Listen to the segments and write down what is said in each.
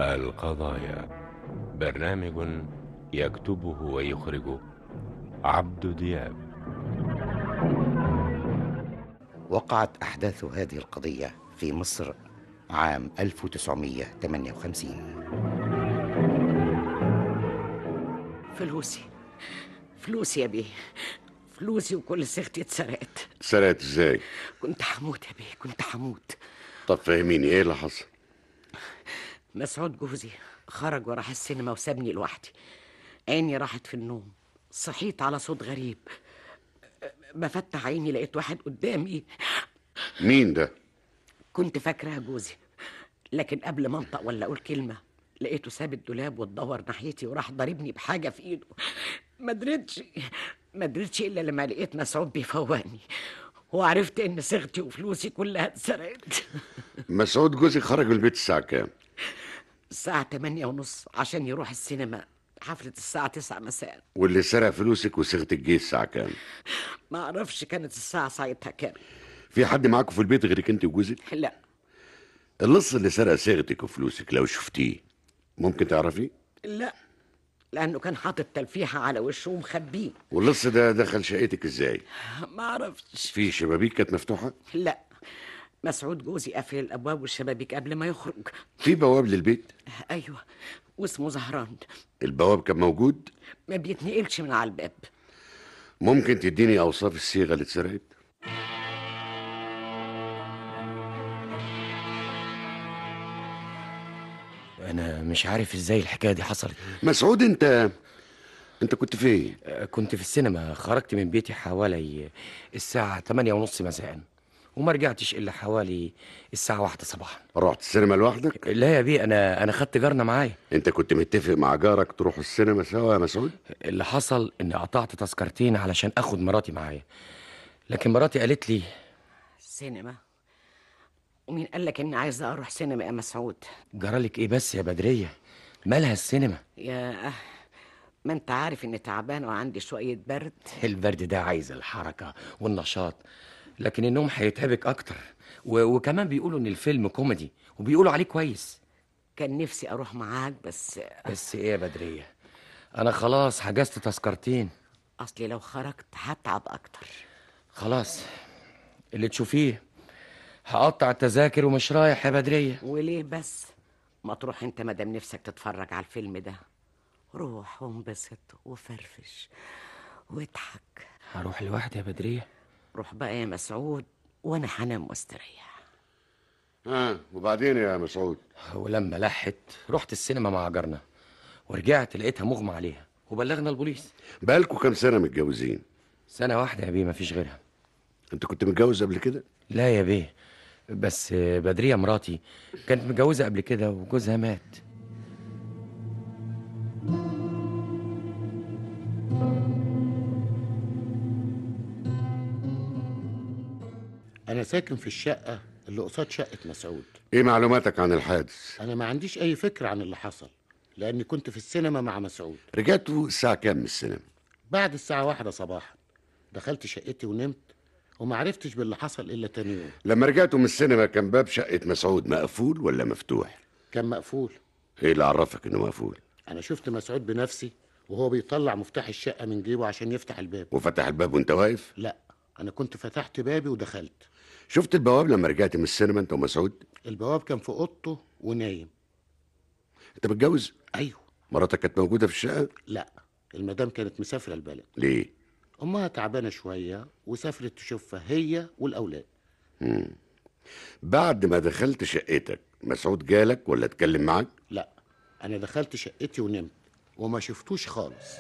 القضايا برنامج يكتبه ويخرجه عبد دياب وقعت أحداث هذه القضية في مصر عام 1958 فلوسي فلوسي يا بيه فلوسي وكل صيغتي اتسرقت سرقت ازاي كنت حموت يا بيه كنت حموت طب فهميني ايه اللي حصل مسعود جوزي خرج وراح السينما وسابني لوحدي عيني راحت في النوم صحيت على صوت غريب بفتح عيني لقيت واحد قدامي مين ده كنت فاكرها جوزي لكن قبل ما انطق ولا اقول كلمه لقيته ساب الدولاب واتدور ناحيتي وراح ضاربني بحاجه في ايده ما دريتش ما دريتش الا لما لقيت مسعود بيفوقني وعرفت ان صيغتي وفلوسي كلها اتسرقت مسعود جوزي خرج من البيت الساعة كام الساعة تمانية ونص عشان يروح السينما حفلة الساعة تسعة مساء واللي سرق فلوسك وصيغة الجيش الساعة كام ما اعرفش كانت الساعة ساعتها كام في حد معاكم في البيت غيرك انت وجوزك لا اللص اللي سرق صيغتك وفلوسك لو شفتيه ممكن تعرفيه لا لانه كان حاطط تلفيحة على وشه ومخبيه واللص ده دخل شقتك ازاي ما اعرفش في شبابيك كانت مفتوحة لا مسعود جوزي قافل الابواب والشبابيك قبل ما يخرج في بواب للبيت ايوه واسمه زهران البواب كان موجود ما بيتنقلش من على الباب ممكن تديني اوصاف الصيغة اللي اتسرقت انا مش عارف ازاي الحكايه دي حصلت مسعود انت انت كنت فين آه، كنت في السينما خرجت من بيتي حوالي الساعة تمانية ونص مساء وما رجعتش إلا حوالي الساعة واحدة صباحا رحت السينما لوحدك لا يا بيه أنا أنا خدت جارنا معايا انت كنت متفق مع جارك تروحوا السينما سوا يا مسعود اللي حصل إني قطعت تذكرتين علشان آخد مراتي معايا لكن مراتي قالت لي سينما ومين قال لك اني عايزه اروح سينما يا مسعود جرالك إيه بس يا بدرية مالها السينما يا ما انت عارف اني تعبانه وعندي شويه برد البرد ده عايز الحركة والنشاط لكن النوم هيتعبك أكتر و... وكمان بيقولوا إن الفيلم كوميدي وبيقولوا عليه كويس كان نفسي اروح معاك بس بس إيه يا بدرية أنا خلاص حجزت تذكرتين اصلي لو خرجت هتعب اكتر خلاص اللي تشوفيه هقطع التذاكر ومش رايح يا بدرية وليه بس ما تروح انت مادام نفسك تتفرج على الفيلم ده روح وانبسط وفرفش واضحك هروح لوحدي يا بدرية روح بقى يا مسعود وانا هنام واستريح ها وبعدين يا مسعود ولما لحت رحت السينما مع جارنا ورجعت لقيتها مغمى عليها وبلغنا البوليس بقالكوا كام سنة متجوزين سنة واحدة يا بيه مفيش غيرها انت كنت متجوز قبل كده لا يا بيه بس بدرية مراتي كانت متجوزة قبل كده وجوزها مات أنا ساكن في الشقة اللي قصاد شقة مسعود ايه معلوماتك عن الحادث أنا ما عنديش أي فكرة عن اللي حصل لأني كنت في السينما مع مسعود رجعتوا الساعة كام من السينما بعد الساعة واحدة صباحا دخلت شقتي ونمت وما عرفتش باللي حصل إلا تاني يوم لما رجعتوا من السينما كان باب شقة مسعود مقفول ولا مفتوح كان مقفول ايه اللي عرفك انه مقفول أنا شفت مسعود بنفسي وهو بيطلع مفتاح الشقة من جيبه عشان يفتح الباب وفتح الباب وانت واقف لا أنا كنت فتحت بابي ودخلت شفت البواب لما رجعت من السينما انت ومسعود البواب كان في أوضته ونايم انت متجوز أيوه مراتك كانت موجودة في الشقة لا المدام كانت مسافرة البلد ليه أمها تعبانة شوية وسافرت تشوفها هي والأولاد بعد ما دخلت شقتك مسعود جالك ولا اتكلم معاك لا أنا دخلت شقتي ونمت وما شفتوش خالص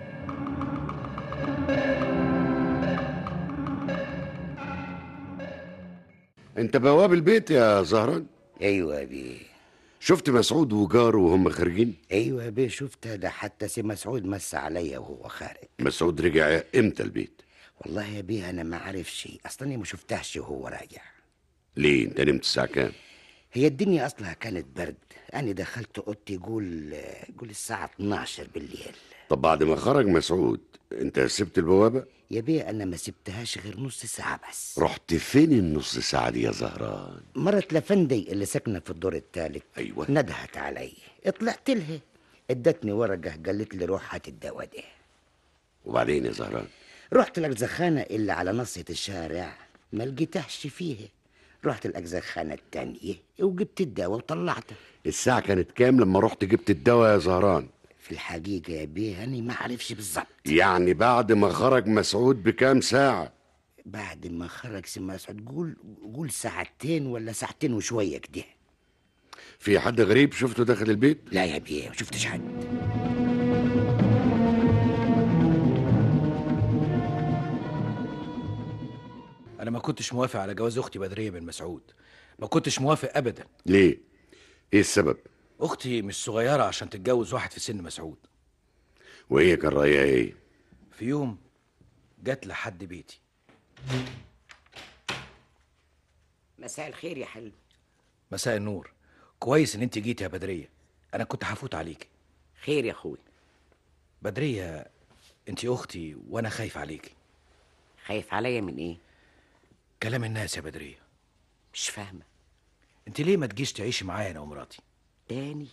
انت بواب البيت يا زهران ايوه يا بيه شفت مسعود وجاره وهم خارجين ايوه يا بيه شفت ده حتى سي مسعود مس عليا وهو خارج مسعود رجع امتى البيت والله يا بيه انا ما عارفش اصلا ما شفتهش وهو راجع ليه انت نمت الساعة كام هي الدنيا اصلها كانت برد انا دخلت اوضتي قول قول الساعه 12 بالليل طب بعد ما خرج مسعود انت سبت البوابة يا بيه انا ما سبتهاش غير نص ساعه بس رحت فين النص ساعة دي يا زهران مرة لفندي اللي ساكنه في الدور الثالث أيوة. ندهت علي طلعت لها ادتني ورقه قالت لي روح هات الدواء ده وبعدين يا زهران رحت الأجزخانة اللي على نصية الشارع ما لقيتهش فيها رحت الأجزخانة التانية وجبت الدواء وطلعته الساعة كانت كام لما رحت جبت الدواء يا زهران في الحقيقة يا بيه أنا ما عرفش بالظبط يعني بعد ما خرج مسعود بكام ساعة بعد ما خرج سي مسعود قول قول ساعتين ولا ساعتين وشوية كده في حد غريب شفته داخل البيت لا يا بيه ما شفتش حد انا ما كنتش موافق على جواز اختي بدريه من مسعود ما كنتش موافق ابدا ليه ايه السبب اختي مش صغيره عشان تتجوز واحد في سن مسعود وهي كان رأيها ايه في يوم جت لحد بيتي مساء الخير يا حلو مساء النور كويس ان انت جيتي يا بدريه انا كنت هفوت عليكي خير يا اخوي بدريه انت اختي وانا خايف عليكي خايف عليا من ايه كلام الناس يا بدريه مش فاهمه انت ليه ما تجيش تعيشي معايا انا ومراتي تاني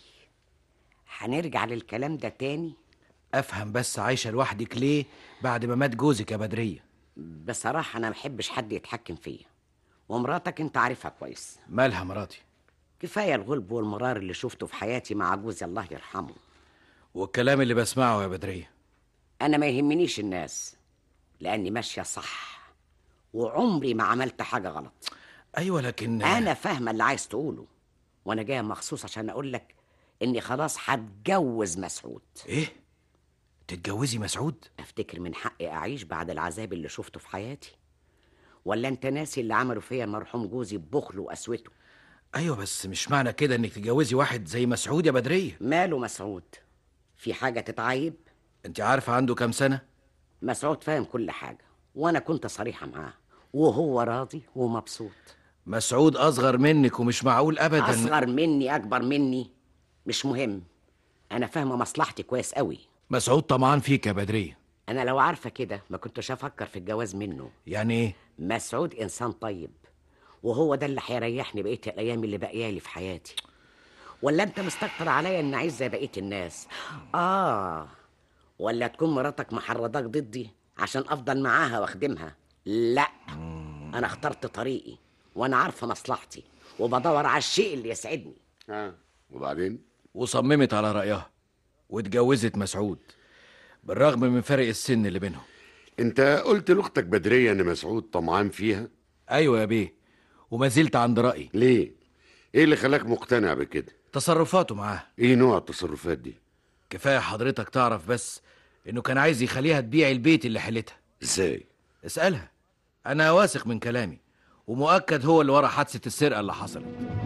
هنرجع للكلام ده تاني افهم بس عايشه لوحدك ليه بعد ما مات جوزك يا بدريه بصراحه انا محبش حد يتحكم فيا ومراتك انت عارفها كويس مالها مراتي كفايه الغلب والمرار اللي شفته في حياتي مع جوزي الله يرحمه والكلام اللي بسمعه يا بدريه انا ما يهمنيش الناس لاني ماشيه صح وعمري ما عملت حاجه غلط ايوه لكن انا فاهمه اللي عايز تقوله وانا جايه مخصوص عشان اقول لك اني خلاص هتجوز مسعود ايه تتجوزي مسعود افتكر من حقي اعيش بعد العذاب اللي شفته في حياتي ولا انت ناسي اللي عمله فيا المرحوم جوزي ببخله وقسوته ايوه بس مش معنى كده انك تتجوزي واحد زي مسعود يا بدريه ماله مسعود في حاجه تتعيب انت عارفه عنده كام سنه مسعود فاهم كل حاجه وانا كنت صريحه معاه وهو راضي ومبسوط مسعود اصغر منك ومش معقول ابدا اصغر مني اكبر مني مش مهم انا فاهمه مصلحتي كويس قوي مسعود طمعان فيك يا بدريه انا لو عارفه كده ما كنتش افكر في الجواز منه يعني ايه مسعود انسان طيب وهو ده اللي هيريحني بقيه الايام اللي باقيالي في حياتي ولا انت مستكتر عليا ان اعيش زي بقيه الناس اه ولا تكون مراتك محرضاك ضدي عشان افضل معاها واخدمها لا انا اخترت طريقي وانا عارفه مصلحتي وبدور على الشيء اللي يسعدني ها وبعدين وصممت على رايها واتجوزت مسعود بالرغم من فرق السن اللي بينهم انت قلت لاختك بدرية ان مسعود طمعان فيها ايوه يا بيه وما زلت عند رايي ليه ايه اللي خلاك مقتنع بكده تصرفاته معاه ايه نوع التصرفات دي كفايه حضرتك تعرف بس انه كان عايز يخليها تبيع البيت اللي حلتها ازاي اسالها انا واثق من كلامي ومؤكد هو اللي ورا حادثه السرقه اللي حصلت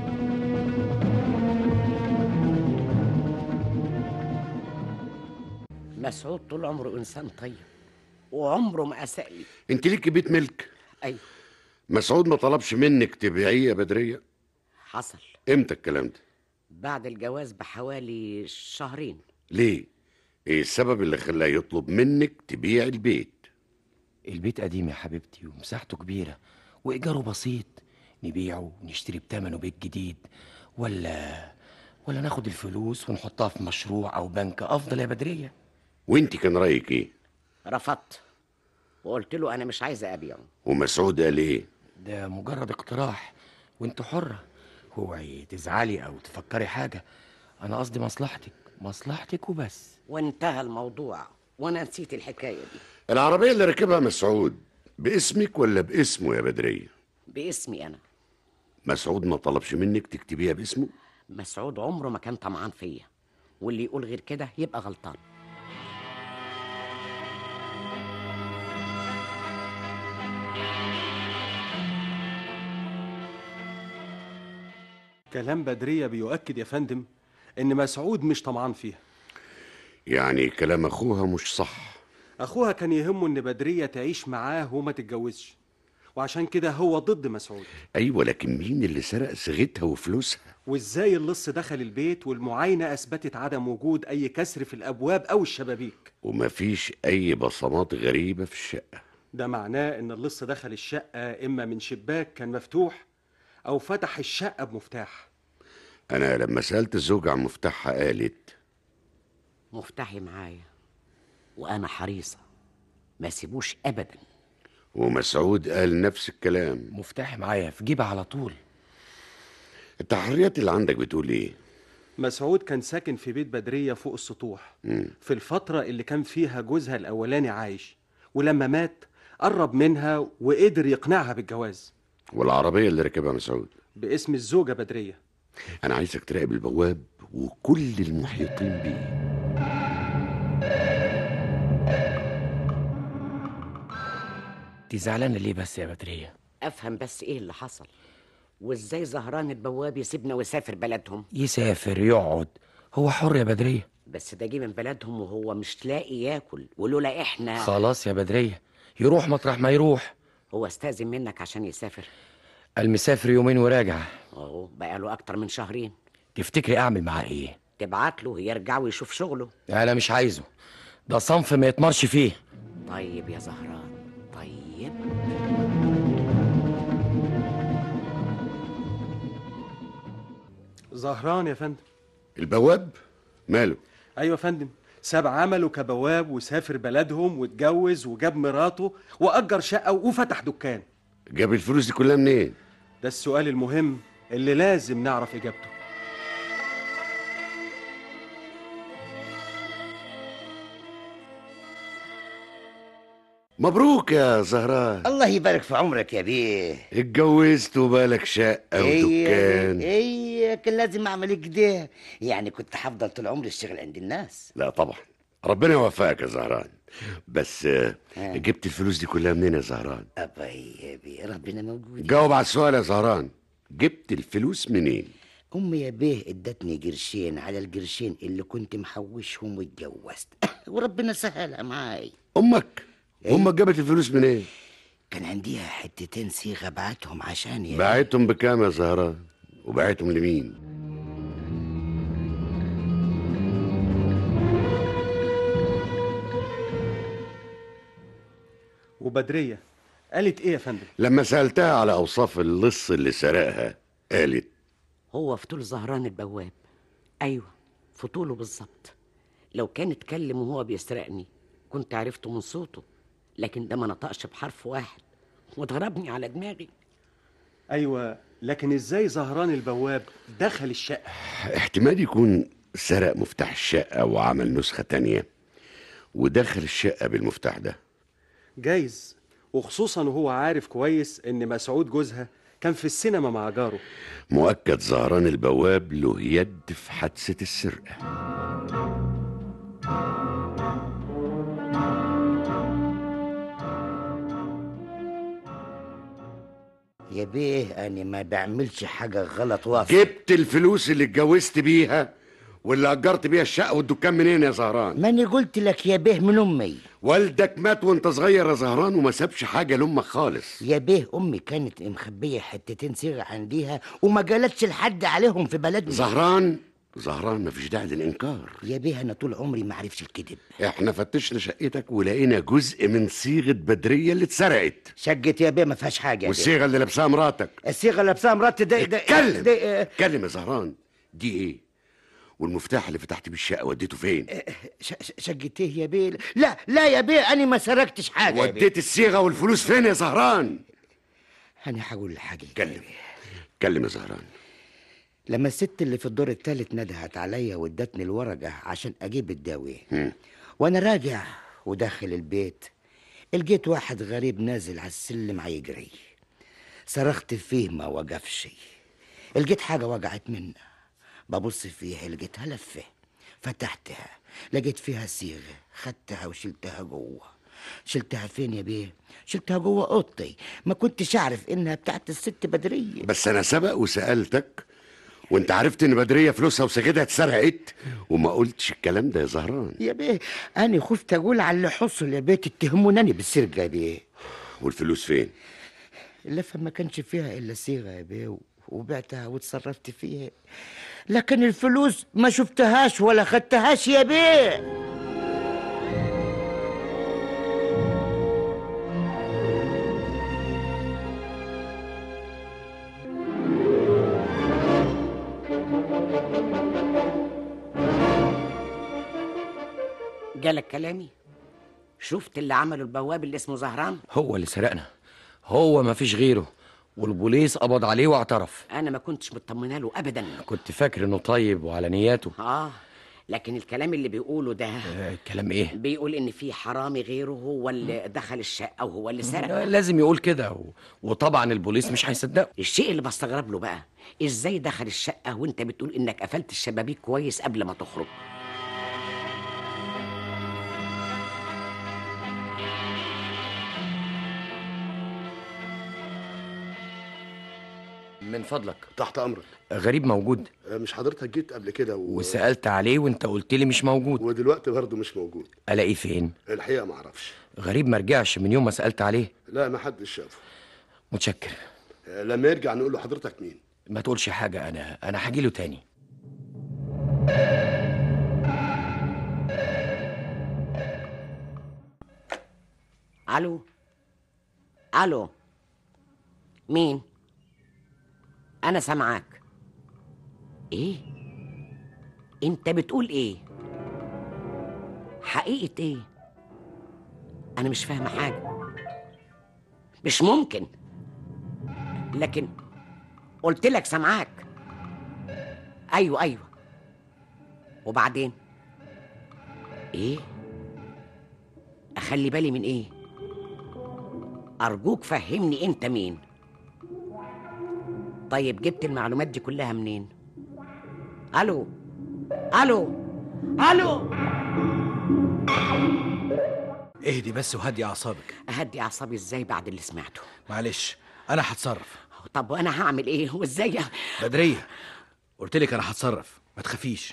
مسعود طول عمره انسان طيب وعمره ما اساء لي انت ليكي بيت ملك ايوه مسعود ما طلبش منك تبيعيه يا بدرية حصل امتى الكلام ده بعد الجواز بحوالي شهرين ليه ايه السبب اللي خلاه يطلب منك تبيع البيت البيت قديم يا حبيبتي ومساحته كبيرة وإيجاره بسيط نبيعه ونشتري بتمنه بيت جديد ولا ولا ناخد الفلوس ونحطها في مشروع أو بنك أفضل يا بدرية وانت كان رايك ايه رفضت وقلت له انا مش عايزه ابيعه ومسعود قال ايه ده مجرد اقتراح وانت حرة اوعي تزعلي أو تفكري حاجة أنا قصدي مصلحتك مصلحتك وبس وانتهى الموضوع وانا نسيت الحكايه دي العربية اللي ركبها مسعود باسمك ولا باسمه يا بدرية باسمي انا مسعود ما طلبش منك تكتبيها باسمه مسعود عمره ما كان طمعان فيا واللي يقول غير كده يبقى غلطان كلام بدرية بيؤكد يا فندم إن مسعود مش طمعان فيها يعني كلام اخوها مش صح أخوها كان يهمه إن بدرية تعيش معاه وما تتجوزش وعشان كده هو ضد مسعود ايوه لكن مين اللي سرق صيغتها وفلوسها وازاي اللص دخل البيت والمعاينة اثبتت عدم وجود اي كسر في الابواب او الشبابيك ومفيش اي بصمات غريبه في الشقه ده معناه ان اللص دخل الشقة اما من شباك كان مفتوح او فتح الشقة بمفتاح انا لما سالت الزوجه عن مفتاحها قالت مفتاحي معايا وانا حريصه ما سيبوش ابدا ومسعود قال نفس الكلام مفتاحي معايا في جيبي على طول التحريات اللي عندك بتقول ايه مسعود كان ساكن في بيت بدرية فوق السطوح في الفترة اللي كان فيها جوزها الأولاني عايش ولما مات قرب منها وقدر يقنعها بالجواز والعربيه اللي راكبها مسعود باسم الزوجة بدرية انا عايزك تراقب البواب وكل المحيطين بيه دي زعلانه ليه بس يا بدريه افهم بس ايه اللي حصل وازاي زهران البواب يسيبنا ويسافر بلدهم يسافر يقعد هو حر يا بدريه بس ده جه من بلدهم وهو مش لاقي ياكل ولولا احنا خلاص يا بدريه يروح مطرح ما يروح هو استاذن منك عشان يسافر المسافر يومين وراجع اهو بقاله اكتر من شهرين تفتكري اعمل معاه ايه تبعت له يرجع ويشوف شغله انا مش عايزه ده صنف ما يتمرش فيه طيب يا زهران طيب زهران يا فندم البواب ماله ايوه يا فندم ساب عمله كبواب وسافر بلدهم واتجوز وجاب مراته واجر شقه وفتح دكان جاب الفلوس دي كلها منين ده السؤال المهم اللي لازم نعرف اجابته مبروك يا زهران الله يبارك في عمرك يا بيه اتجوزت وبالك شقه ودكان ايه كان لازم اعمل كده يعني كنت هفضل طول عمري اشتغل عند الناس لا طبعا ربنا يوفقك يا زهران بس آه، آه. جبت الفلوس دي كلها منين يا زهران ابا يا بيه ربنا موجود جاوب على السؤال يا زهران جبت الفلوس منين امي يا بيه ادتني قرشين على القرشين اللي كنت محوشهم واتجوزت وربنا سهلها معاي امك امك جابت الفلوس منين كان عنديها حتتين صيغه بعتهم عشان يا باعتهم بكام يا زهران وباعتهم لمين وبدريه قالت ايه يا فندم لما سالتها على اوصاف اللص اللي سرقها قالت هو في طول زهران البواب ايوه في طوله بالظبط لو كان اتكلم وهو بيسرقني كنت عرفته من صوته لكن ده ما نطقش بحرف واحد وضربني على دماغي ايوه لكن ازاي زهران البواب دخل الشقه احتمال يكون سرق مفتاح الشقة وعمل نسخة تانية ودخل الشقة بالمفتاح ده جايز وخصوصا وهو عارف كويس ان مسعود جوزها كان في السينما مع جاره مؤكد زهران البواب له يد في حادثة السرقة يا بيه انا ما بعملش حاجه غلط واضح جبت الفلوس اللي اتجوزت بيها واللي أجرت بيها الشقة والدكان منين يا زهران ماني قلت لك يا بيه من امي والدك مات وانت صغير يا زهران وما سابش حاجة لأمك خالص يا بيه امي كانت مخبيه حتتين صيغه عنديها وما قالتش لحد عليهم في بلدنا زهران زهران مفيش داعي للإنكار يا بيه انا طول عمري ما عرفش الكذب احنا فتشنا شقتك ولقينا جزء من صيغة بدرية اللي اتسرقت شقت يا بيه ما فيهاش حاجه يا بيه. والصيغة اللي لابسها مراتك الصيغه اللي لابسها مراتي ده ده اتكلم ده آه، اتكلم يا زهران دي ايه والمفتاح اللي فتحت بيه الشقة وديته فين ش- ش- شقتيه يا بيه لا لا يا بيه انا ما سرقتش حاجه يا بيه. وديت الصيغة والفلوس فين يا زهران انا هقول الحاجه اتكلم اتكلم يا زهران لما الست اللي في الدور التالت ندهت عليا وادتني الورقة عشان أجيب الدواء وأنا راجع وداخل البيت لقيت واحد غريب نازل على السلم هيجري صرخت فيه ما وقفش لقيت حاجة وقعت منه ببص فيها لقيتها لفة فتحتها لقيت فيها صيغة خدتها وشلتها جوه شلتها فين يا بيه شلتها جوه اوضتي ما كنتش اعرف انها بتاعت الست بدريه بس انا سبق وسألتك وانت عرفت ان بدرية فلوسها وسجدها اتسرقت وما قلتش الكلام ده يا زهران يا بيه انا خفت اقول على اللي حصل يا بيه تتهمونني بالسرقه يا بيه والفلوس فين اللفة ما كانش فيها إلا صيغة يا بيه وبعتها وتصرفت فيها لكن الفلوس ما شفتهاش ولا خدتهاش يا بيه جالك كلامي شفت اللي عمله البواب اللي اسمه زهران هو اللي سرقنا هو ما فيش غيره والبوليس قبض عليه واعترف انا ما كنتش مطمنه له ابدا كنت فاكر انه طيب وعلى نياته اه لكن الكلام اللي بيقوله ده آه، الكلام ايه بيقول ان في حرامي غيره هو اللي دخل الشقه وهو اللي آه، سرق لازم يقول كده و... وطبعا البوليس مش هيصدقه الشيء اللي بستغرب له بقى ازاي دخل الشقه وانت بتقول انك قفلت الشبابيك كويس قبل ما تخرج من فضلك تحت امرك غريب موجود آه، مش حضرتك جيت قبل كده و... وسألت عليه وانت قلت لي مش موجود ودلوقتي برضه مش موجود الاقيه فين الحقيقه ما اعرفش غريب ما رجعش من يوم ما سألت عليه لا ما حدش شافه متشكر آه، لما يرجع نقول له حضرتك مين ما تقولش حاجة انا انا هجيله تاني الو الو مين انا سامعاك ايه انت بتقول ايه حقيقه ايه انا مش فاهمه حاجه مش ممكن لكن قلت لك سامعاك ايوه ايوه وبعدين ايه اخلي بالي من ايه ارجوك فهمني انت مين طيب جبت المعلومات دي كلها منين الو الو الو اهدي بس وهدي اعصابك اهدي اعصابي ازاي بعد اللي سمعته معلش انا هتصرف طب وانا هعمل ايه وازاي بدريه قلت لك انا هتصرف ما تخافيش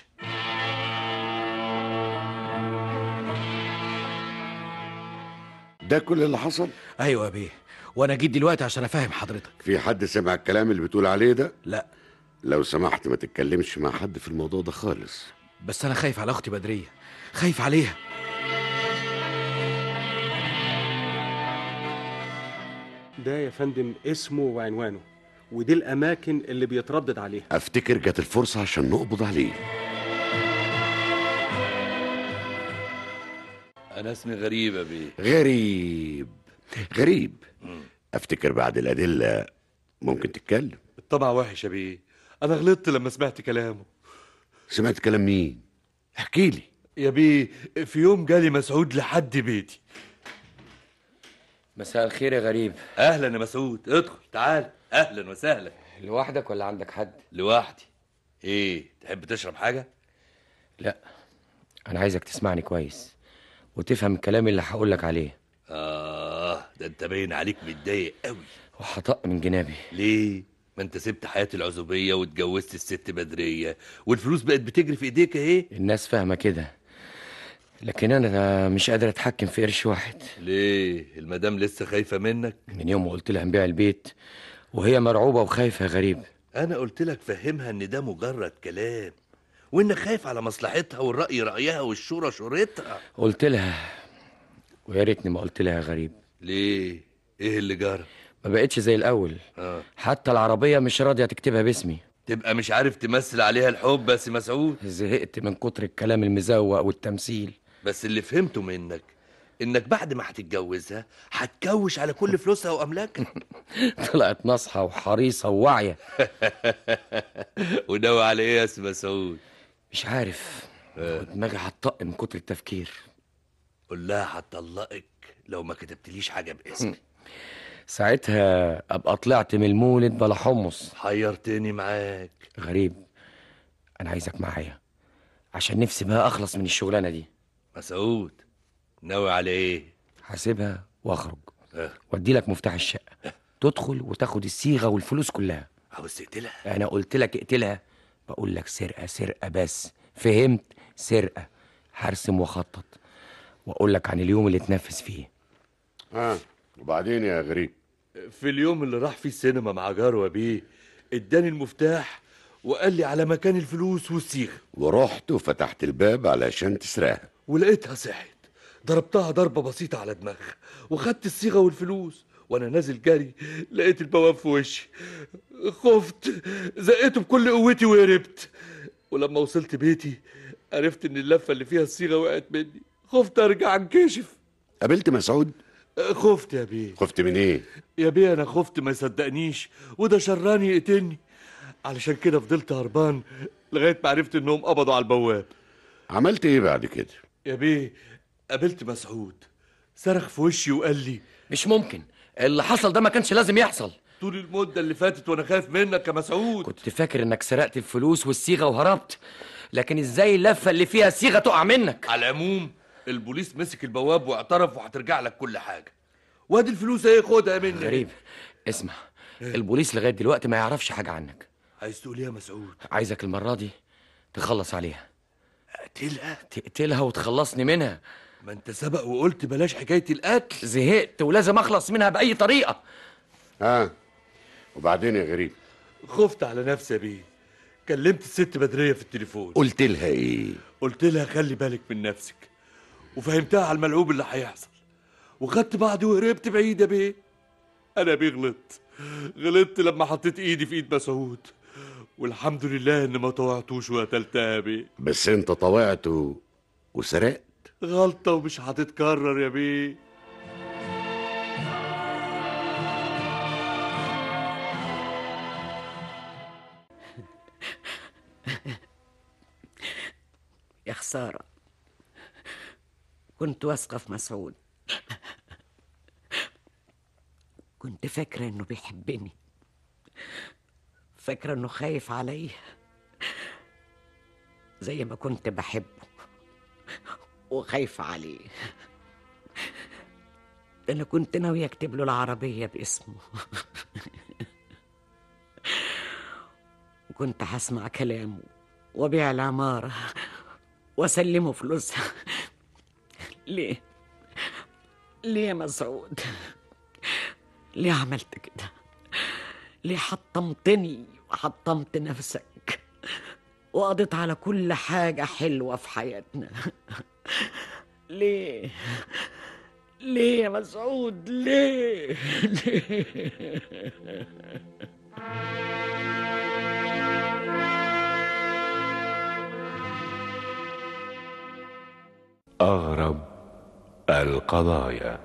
ده كل اللي حصل ايوه يا بيه وانا جيت دلوقتي عشان افهم حضرتك في حد سمع الكلام اللي بتقول عليه ده لا لو سمحت ما تتكلمش مع حد في الموضوع ده خالص بس انا خايف على اختي بدريه خايف عليها ده يا فندم اسمه وعنوانه ودي الاماكن اللي بيتردد عليها افتكر جت الفرصة عشان نقبض عليه انا اسمي غريبه بيه غريب غريب افتكر بعد الادلة ممكن تتكلم الطبع وحش يا بيه انا غلطت لما سمعت كلامه سمعت كلام مين احكي لي يا بيه في يوم جالي مسعود لحد بيتي مساء الخير يا غريب اهلا يا مسعود ادخل تعال اهلا وسهلا لوحدك ولا عندك حد لوحدي ايه تحب تشرب حاجه لا انا عايزك تسمعني كويس وتفهم الكلام اللي هقولك عليه اه ده انت باين عليك متضايق قوي وهطق من جنابي ليه ما انت سبت حياه العزوبيه واتجوزت الست بدريه والفلوس بقت بتجري في ايديك اهي الناس فاهمة كده لكن انا مش قادر اتحكم في قرش واحد ليه المدام لسه خايفه منك من يوم ما قلت لها نبيع البيت وهي مرعوبة وخايفة يا غريب انا قلت لك فهمها ان ده مجرد كلام وانك خايف على مصلحتها والراي رايها والشورى شورتها قلت لها ويا ريتني ما قلت لها يا غريب ليه ايه اللي جرى ما بقتش زي الاول اه حتى العربية مش راضية تكتبها باسمي تبقى مش عارف تمثل عليها الحب بس مسعود زهقت من كتر الكلام المزوق والتمثيل بس اللي فهمته منك انك بعد ما هتتجوزها هتكوش على كل فلوسها واملاكها طلعت ناصحة وحريصة وواعية وناوي على ايه يا سي مسعود مش عارف دماغي هتطق من كتر التفكير قول لها هتطلقك لو ما كتبتليش حاجه باسمي ساعتها ابقى طلعت من المولد بلا حمص حيرتني معاك غريب انا عايزك معايا عشان نفسي بقى اخلص من الشغلانه دي مسعود ناوي على ايه هسيبها واخرج اه وادي لك مفتاح الشقه تدخل وتاخد الصيغه والفلوس كلها عاوز تقتلها انا قلت لك اقتلها بقول لك سرقه سرقه بس فهمت سرقه هرسم واخطط واقول لك عن اليوم اللي اتنفذ فيه ها وبعدين يا غريب في اليوم اللي راح فيه السينما مع جاره بيه اداني المفتاح وقال لي على مكان الفلوس والصيغه ورحت وفتحت الباب علشان تسرقها ولقيتها صحت ضربتها ضربه بسيطه على دماغها وخدت الصيغه والفلوس وانا نازل جري لقيت البواب في وشي خفت زقيته بكل قوتي وهربت ولما وصلت بيتي عرفت ان اللفه اللي فيها الصيغه وقعت مني خفت ارجع انكشف قابلت مسعود خفت يا بيه خفت من ايه يا بيه انا خفت ما يصدقنيش وده شراني يقتلني علشان كده فضلت هربان لغايه ما عرفت انهم قبضوا على البواب عملت ايه بعد كده يا بيه قابلت مسعود صرخ في وشي وقال لي مش ممكن اللي حصل ده ما كانش لازم يحصل طول المده اللي فاتت وانا خايف منك يا مسعود كنت فاكر انك سرقت الفلوس والصيغه وهربت لكن ازاي اللفه اللي فيها صيغه تقع منك على العموم البوليس مسك البواب واعترف وهترجع لك كل حاجه وادي الفلوس اهي خدها مني غريب اسمع البوليس لغايه دلوقتي ما يعرفش حاجه عنك عايز تقول ايه يا مسعود عايزك المره دي تخلص عليها اقتلها تقتلها وتخلصني منها ما انت سبق وقلت بلاش حكايه القتل زهقت ولازم اخلص منها باي طريقه ها وبعدين يا غريب خفت على نفسي يا بيه كلمت الست بدريه في التليفون قلت لها ايه قلت لها خلي بالك من نفسك وفهمتها على الملعوب اللي هيحصل وخدت بعضي وهربت بعيد يا بيه انا بيه غلطت غلطت لما حطيت ايدي في ايد مسعود والحمد لله ان ما طوعتوش وقتلتها يا بيه بس انت طوعت و- وسرقت غلطه ومش هتتكرر يا بيه يا خسارة كنت واثقة في مسعود كنت فاكرة إنه بيحبني فاكرة إنه خايف عليا زي ما كنت بحبه وخايفة عليه ده أنا كنت ناوية أكتب له العربية باسمه وكنت هسمع كلامه وبيع العمارة وأسلمه فلوسها ليه؟ ليه يا مسعود؟ ليه عملت كده؟ ليه حطمتني وحطمت نفسك؟ وقضيت على كل حاجة حلوة في حياتنا ليه؟ ليه يا مسعود؟ ليه؟ ليه؟ أغرب القضايا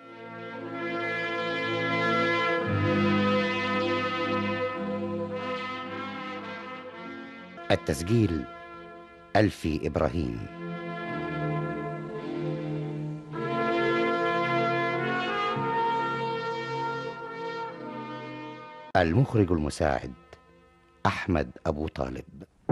التسجيل ألفي إبراهيم المخرج المساعد أحمد أبو طالب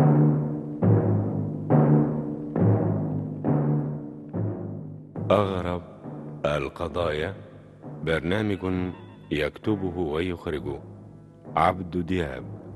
أغرب القضايا برنامج يكتبه ويخرجه عبد دياب